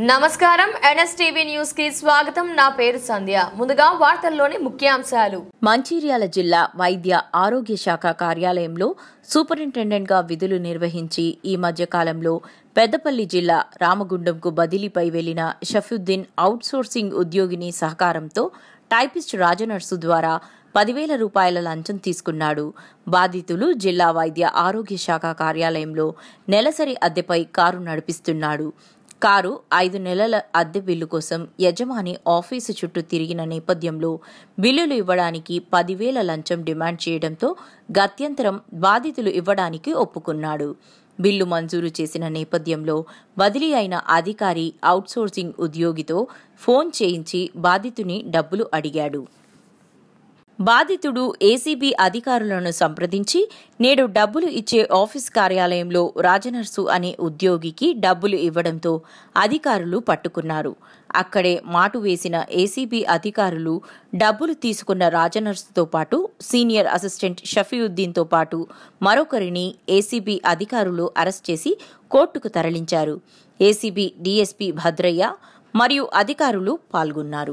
నమస్కారం NSTV news కి స్వాగతం నా పేరు సంధ్య ముందుగా వార్తల్లోని ముఖ్యాంశాలు మంచిర్యాల జిల్లా వైద్య ఆరోగ్య శాఖ కార్యాలయంలో సూపరింటెండెంట్గా విధులు నిర్వహించి ఈ మధ్య కాలంలో పెద్దపల్లి జిల్లా రామగుండంకు బదిలీపై వెళ్లిన షఫీద్దీన్ అవుట్సోర్సింగ్ ఉద్యోగిని సహకారంతో టైపిస్ట్ రాజనర్సు ద్వారా పదివేల రూపాయల లంచం తీసుకున్నాడు బాధితులు జిల్లా వైద్య ఆరోగ్య శాఖ కార్యాలయంలో నెలసరి అద్దెపై కారు నడిపిస్తున్నాడు కారు ఐదు నెలల అద్దె బిల్లు కోసం యజమాని ఆఫీసు చుట్టూ తిరిగిన నేపథ్యంలో బిల్లులు ఇవ్వడానికి పదివేల లంచం డిమాండ్ చేయడంతో గత్యంతరం బాధితులు ఇవ్వడానికి ఒప్పుకున్నాడు బిల్లు మంజూరు చేసిన నేపథ్యంలో బదిలీ అయిన అధికారి అవుట్సోర్సింగ్ ఉద్యోగితో ఫోన్ చేయించి బాధితుని డబ్బులు అడిగాడు బాధితుడు ఏసీబీ అధికారులను సంప్రదించి నేడు డబ్బులు ఇచ్చే ఆఫీస్ కార్యాలయంలో రాజనర్సు అనే ఉద్యోగికి డబ్బులు ఇవ్వడంతో అధికారులు పట్టుకున్నారు అక్కడే మాటు వేసిన ఏసీబీ అధికారులు డబ్బులు తీసుకున్న రాజనర్సుతో పాటు సీనియర్ అసిస్టెంట్ షఫీయుద్దీన్తో పాటు మరొకరిని ఏసీబీ అధికారులు అరెస్ట్ చేసి కోర్టుకు తరలించారు ఏసీబీ డీఎస్పీ భద్రయ్య మరియు అధికారులు పాల్గొన్నారు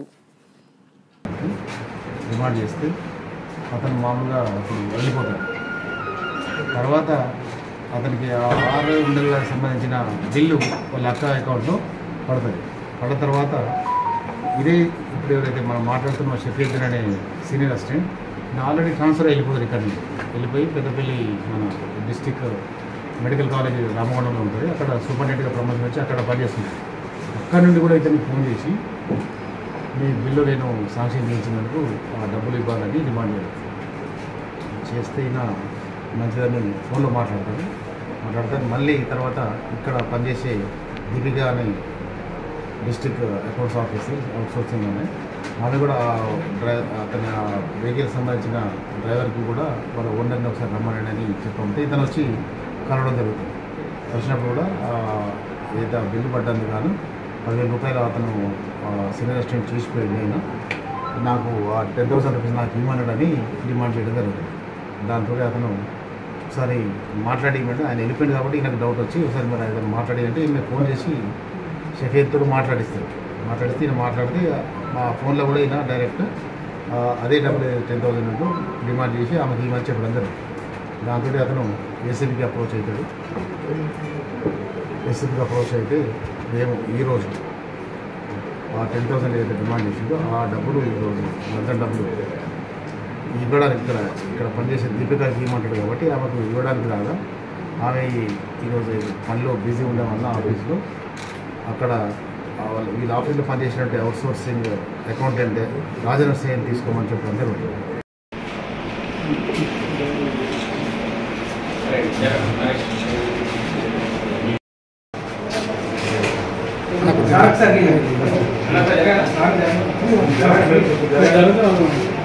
డిమాండ్ చేస్తే అతను మామూలుగా అప్పుడు వెళ్ళిపోతాడు తర్వాత అతనికి ఆ ఆరు నెలలకు సంబంధించిన బిల్లు వాళ్ళ అక్క అకౌంట్లో పడుతుంది పడిన తర్వాత ఇదే ఇప్పుడు ఎవరైతే మనం మాట్లాడుతున్న షఫీద్దీన్ అనే సీనియర్ అసిస్టెంట్ నేను ఆల్రెడీ ట్రాన్స్ఫర్ అయిపోతుంది ఇక్కడ నుంచి వెళ్ళిపోయి పెద్దపల్లి మన డిస్టిక్ మెడికల్ కాలేజ్ రామగుండంలో ఉంటుంది అక్కడ సూపరింటెండెంట్గా ప్రమోషన్ వచ్చి అక్కడ పనిచేస్తుంది అక్కడ నుండి కూడా ఇతనికి ఫోన్ చేసి మీ బిల్లు నేను శాంక్షన్ చేయించినందుకు ఆ డబ్బులు ఇవ్వాలని డిమాండ్ చేయడం చేస్తే ఈయన మంచిదని ఫోన్లో మాట్లాడతాడు మాట్లాడతాడు మళ్ళీ తర్వాత ఇక్కడ పనిచేసే దీపిక అని district accounts officer outsourcing అని ఆమె కూడా ఆ డ్రై అతని ఆ వెహికల్ సంబంధించిన డ్రైవర్కి కూడా వాళ్ళ ఓనర్ని ఒకసారి రమ్మని అని చెప్పమంటే ఇతను వచ్చి కలవడం జరుగుతుంది వచ్చినప్పుడు కూడా ఆ, ఏదైతే ఆ బిల్లు పడ్డందుకు గాను పదివేల రూపాయలు అతను సీనియర్ అసిస్టెంట్ చేసిపోయింది ఆయన నాకు ఆ టెన్ థౌసండ్ రూపీస్ నాకు ఇవ్వమన్నాడని డిమాండ్ చేయడం జరుగుతుంది దాంతో అతను ఒకసారి మాట్లాడి ఇవ్వండి ఆయన వెళ్ళిపోయింది కాబట్టి నాకు డౌట్ వచ్చి ఒకసారి మరి ఆయన మాట్లాడి అంటే ఈయన ఫోన్ చేసి షఫీర్తో మాట్లాడిస్తాడు మాట్లాడిస్తే ఈయన మాట్లాడితే మా ఫోన్లో కూడా ఈయన డైరెక్ట్ ఆ, అదే డబ్బులు టెన్ థౌసండ్ అంటూ డిమాండ్ చేసి ఆమెకి ఇవ్వని చెప్పడం జరుగుతుంది దాంతో అతను ఏసీబీకి అప్రోచ్ అవుతాడు ఏసీబీకి అప్రోచ్ అయితే మేము ఈరోజు ఆ టెన్ థౌసండ్ ఏదైతే డిమాండ్ చేసిందో ఆ డబ్బులు ఈరోజు లంచం డబ్బులు ఇవ్వడానికి ఇక్కడ ఇక్కడ పనిచేసే దీపికకి ఇవ్వమంటాడు కాబట్టి ఆమెకు ఇవ్వడానికి రాగా ఆమె ఈ- ఈరోజు పనిలో బిజీ ఉండడం వల్ల ఆఫీస్లో అక్కడ ఆ వాళ్ళ వీళ్ళ ఆఫీస్లో పనిచేసినట్టు అవుట్ సోర్సింగ్ అకౌంటెంట్ రాజన సేన్ తీసుకోమని చెప్పడం జరుగుతుంది జరుగుతుంది